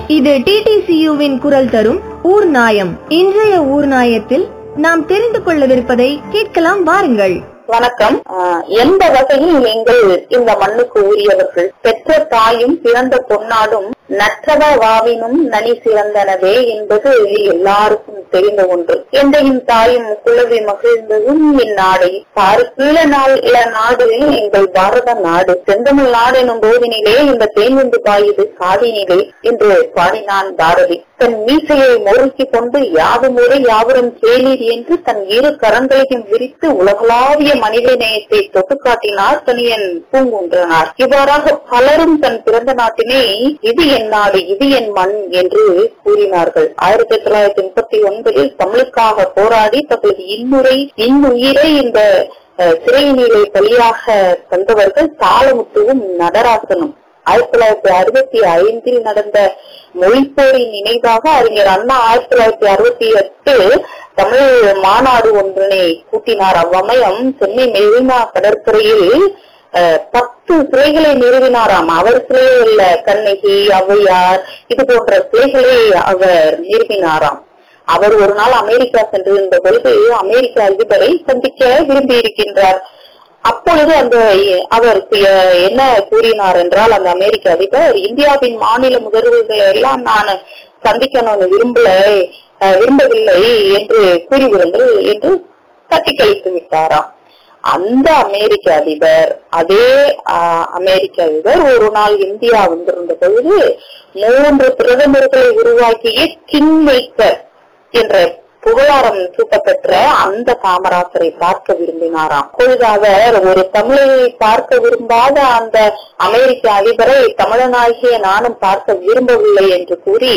இது டிடிசியுவின் குரல் தரும் ஊர் நாயம் இன்றைய ஊர் நாயத்தில் நாம் தெரிந்து கொள்ளவிருப்பதை கேட்கலாம் வாருங்கள் வணக்கம் ஆஹ் எந்த வகையில் நீங்கள் இந்த மண்ணுக்கு உரியவர்கள் பெற்ற தாயும் பிறந்த பொன்னாடும் நற்றவ வாவினும் நனி சிறந்தனவே என்பது எல்லாருக்கும் தெரிந்த ஒன்று எந்தையும் தாயும் குலவி மகிழ்ந்ததும் இந்நாடை பாருக்குள்ள நாள் இள நாடு எங்கள் பாரத நாடு செந்தமிழ் நாடு எனும் போதினிலே இந்த தேன்வந்து பாயுது காதினிலே என்று பாடினான் பாரதி தன் மீசையை முறுக்கிக் கொண்டு யாவும் முறை யாவரும் கேளீர் என்று தன் இரு கரங்களையும் விரித்து உலகளாவிய மனித நேயத்தை தொட்டு காட்டினார் தனியன் பூங்குன்றனார் இவ்வாறாக பலரும் தன் பிறந்த நாட்டினை இது என் நாடு இது என் மண் என்று கூறினார்கள் ஆயிரத்தி தொள்ளாயிரத்தி முப்பத்தி ஒன்பதில் தமிழுக்காக போராடி தங்களது இன்னுரை இன்னுயிரை இந்த அஹ், சிறையினிலே பலியாக தந்தவர்கள் தாளமுத்துவும் நடராசனும் ஆயிரத்தி தொள்ளாயிரத்தி அறுபத்தி ஐந்தில் நடந்த மொழிப்போரின் நினைவாக அறிஞர் அண்ணா ஆயிரத்தி தொள்ளாயிரத்தி அறுபத்தி எட்டு தமிழ் மாநாடு ஒன்றினை கூட்டினார் அவ்வமயம் சென்னை மெரினா கடற்கரையில் அஹ், பத்து சிலைகளை நிறுவினாராம் அவர் சிலையே இல்ல கண்ணகி ஔவையார் இது போன்ற சிலைகளை அவர் நிறுவினாராம் அவர் ஒரு நாள் அமெரிக்கா சென்றிருந்த பொழுது அமெரிக்க அதிபரை சந்திக்க விரும்பி இருக்கின்றார் அப்பொழுது அந்த அவர் எ- என்ன கூறினார் என்றால் அந்த அமெரிக்க அதிபர் இந்தியாவின் மாநில முதல்வர்களை எல்லாம் நான் சந்திக்கணும்னு விரும்பல அஹ், விரும்பவில்லை என்று கூறிவிடுங்கள் என்று தட்டி கழித்து விட்டாராம் அந்த அமெரிக்க அதிபர் அதே ஆஹ், அமெரிக்க அதிபர் ஒரு நாள் இந்தியா வந்திருந்த பொழுது மூன்று பிரதமர்களை உருவாக்கிய கிங் மேக்கர் என்ற புகழாரம் சூட்டப்பெற்ற அந்த காமராசரை பார்க்க விரும்பினாராம் அப்பொழுது அவர் ஒரு தமிழை பார்க்க விரும்பாத அந்த அமெரிக்க அதிபரை தமிழனாகிய நானும் பார்க்க விரும்பவில்லை என்று கூறி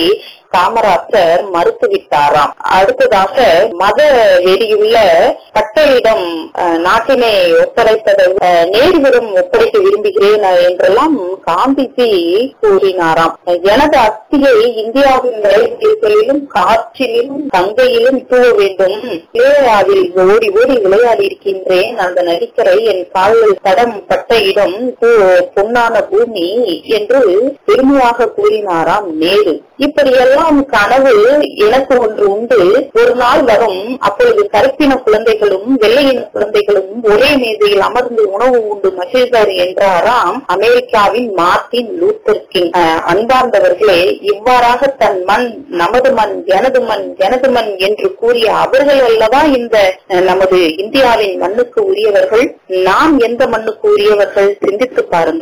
காமராசர் மறுத்துவிட்டாராம் அடுத்ததாக மத வெறியுள்ள பட்டையிடம் அஹ், நாட்டினை ஒப்படைப்பதை அஹ், நேருவிடம் ஒப்படைக்க விரும்புகிறேன் என்றெல்லாம் காந்திஜி கூறினாராம் எனது அஸ்தியை இந்தியாவின் விளையாட்டுகளிலும் காற்றிலும் கங்கையிலும் தூவ வேண்டும் விளையாடில் ஓடி ஓடி விளையாடி இருக்கின்றேன் அந்த நதிக்கரை என் கால்கள் தடம் பட்ட இடம் பூ- பொன்னான பூமி என்று பெருமையாக கூறினாராம் நேரு இப்படியெல்லாம் கனவு எனக்கு ஒன்று உண்டு ஒரு நாள் வரும் அப்பொழுது கருப்பின குழந்தைகளும் வெள்ளையின குழந்தைகளும் ஒரே மேதையில் அமர்ந்து உணவு உண்டு மகிழ்வர் என்றாராம் அமெரிக்காவின் மார்ட்டின் லூத்தர் கிங் அஹ், அன்பார்ந்தவர்களே இவ்வாறாக தன் மண் நமது மண் எனது மண் எனது மண் என்று கூறிய அவர்கள் அல்லவா இந்த அஹ், நமது இந்தியாவின் மண்ணுக்கு உரியவர்கள் நாம் எந்த மண்ணுக்கு உரியவர்கள் சிந்தித்து பாருங்கள்